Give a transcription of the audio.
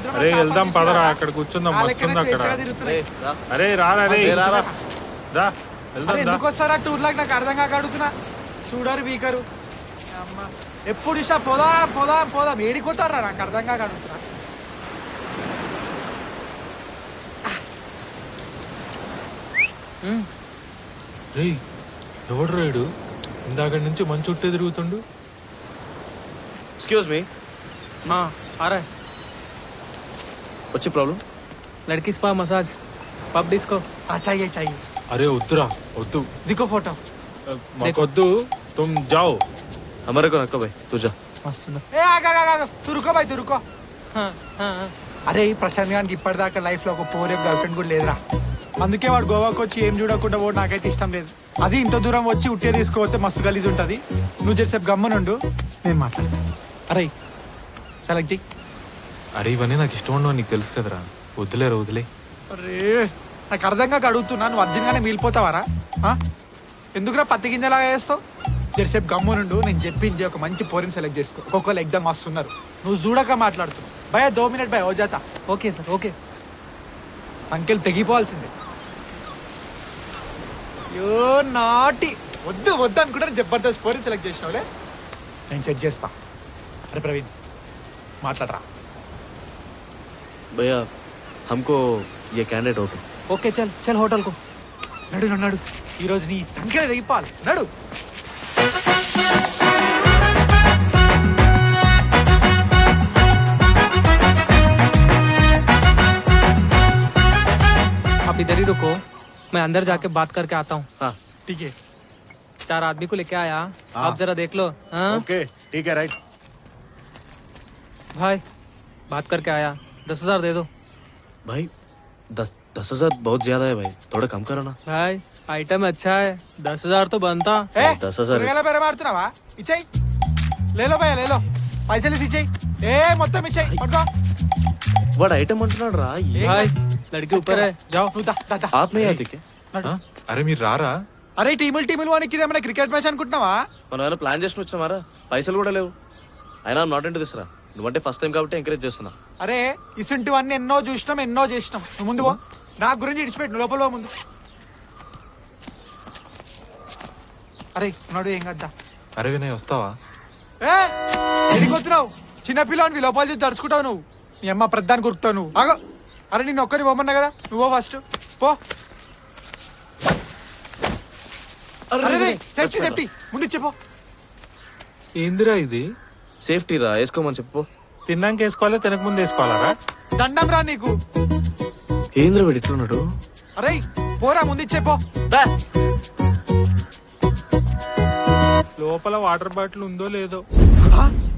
మాత్రం అరే వెళ్దాం పదరా అక్కడ కూర్చుందాం మస్తు ఉంది అక్కడ అరే రారా రే దా వెళ్దాం దా ఎందుకు వస్తారా టూర్ లాగా నాకు అర్థం కాక అడుగుతున్నా చూడరు వీకరు అమ్మ ఎప్పుడు చూసా పోదా పోదా పోదా ఏడిపోతారా నాకు అర్థం కాక అడుగుతున్నా రేయ్ ఎవడు రాయుడు ఇందాక నుంచి మంచి చుట్టే తిరుగుతుండు एक्सक्यूज मी हाँ आ रहा है వచ్చి ప్రాబ్లం लड़की स्पा मसाज पब डिस्को ఆ చెయ్యి చెయ్యి అరే వద్దురా వద్దు దిగో ఫోటో మాకొద్దు తుమ్ జాओ हमारे को नक्का भाई तू जा मस्त ఏ ఆగా తురుకో బాయ్ తురుకో हाँ हाँ हाँ అరే ఈ ప్రశాంత్ గానికి ఇప్పటిదాకా లైఫ్ లో ఒక పోరే గర్ల్ ఫ్రెండ్ కూడా లేదురా అందుకే వాడు గోవాకి వచ్చి ఏం చూడకుండా పోడు నాకైతే ఇష్టం లేదు అది ఇంత దూరం వచ్చి ఉట్టే తీసుకుపోతే మస్తు గలీజ్ ఉంటది నువ్వు చేసేపు గమ్మనుండు నేను మాట్లాడతా అరే సెలెక్ట్ చెయ్యి అరే ఇవన్నీ నాకు ఇష్టం ఉండవు నీకు తెలుసు కదరా వద్దులేరా వదిలే అరే నాకు అర్థం కాక అడుగుతున్నా నువ్వు అర్జున్గానే మిగిలిపోతావారా ఆ? ఎందుకురా పత్తి గింజలాగా వేస్తావు జరసేపు గమ్మునుండు నేను చెప్పింది ఒక మంచి పోరిని సెలెక్ట్ చేసుకో ఒక్కొక్కరు ఎగ్దమ్ మస్తున్నారు నువ్వు చూడక మాట్లాడుతున్నావు భయ దో మినిట్ భయ ఓ జాత ओके सर ओके సంఖ్యలు తెగిపోవాల్సిందే యో నాటి వద్దు వద్దు అనుకుంటే నేను జబర్దస్త్ పోరిని సెలెక్ట్ చేసినావులే నేను సెట్ చేస్తా అరే ప్రవీణ్ మాట్లాడరా भैया हमको ये कैंडिडेट ओके ओके चल चल होटल को నడు నడు, నడు ఈరోజు నీ సంఖ్యలు తెగిపోవాలి నడు आप इधर ही रुको मैं अंदर जाके बात करके आता हूँ हाँ టీకే चार आदमी को लेके आया आप जरा देख लो हाँ ओके ठीक है राइट भाई बात करके आया दस हजार दे दो भाई दस दस हजार बहुत ज्यादा है भाई थोड़ा कम करो ना भाई आइटम अच्छा है दस हजार तो बनता ఏ దస్ హజార్. కూరగాయల బేరం ఆడుతున్నావా ఇచ్చేయి లేలో భయ లేలో పైసలు ఇచ్చి ఇచ్చేయి ఏ మొత్తం ఇచ్చేయి పట్టుకో వాడు ఐటమ్ అంటున్నాడు రా भाई लड़की ऊपर है जाओ నువ్వు దా, దా, దా. ఆప్ नहीं आती क्या ఆ? అరే మీరు రారా అరే టీములు టీములు వానికి ఇదేమైనా క్రికెట్ మ్యాచ్ అనుకుంటున్నావా మనం ఏమైనా ప్లాన్ చేసుకుని వచ్చామారా పైసలు కూడా లేవు అయినా నాట్ ఇంటూ దిస్ రా నువ్వంటే ఫస్ట్ టైం కాబట్టి ఎంకరేజ్ చేస్తున్నా అరే ఇసుంటివన్నీ ఎన్నో చూసినాం ఎన్నో చేసినాం నువ్వు ముందు పో నా గురించి ఇడిచిపెట్టు నువ్వు లోపల పో ముందు అరే ఉన్నాడు ఏం కద్దా అరే వినయ్ వస్తావా ఏ ఎడిగొత్తున్నావు చిన్నపిల్లవాడివి లోపల చూసి తడుచుకుంటావు నువ్వు నీ అమ్మ ప్రధాని కొరుకుతావు నువ్వు ఆగో అరే నిన్ను ఒక్కరి పోమన్నా కదా నువ్వు ఫస్ట్ పో అరే సేఫ్టీ సేఫ్టీ ముందు చెప్పు ఏందిరా ఇది సేఫ్టీ రా వేసుకోమని చెప్పు తిన్నాక వేసుకోవాలా తినక ముందు వేసుకోవాలరా దండం రా నీకు ఏంద్ర వీడు ఇట్లున్నాడు అరే పోరా ముందు ఇచ్చేపో బా! లోపల వాటర్ బాటిల్ ఉందో లేదో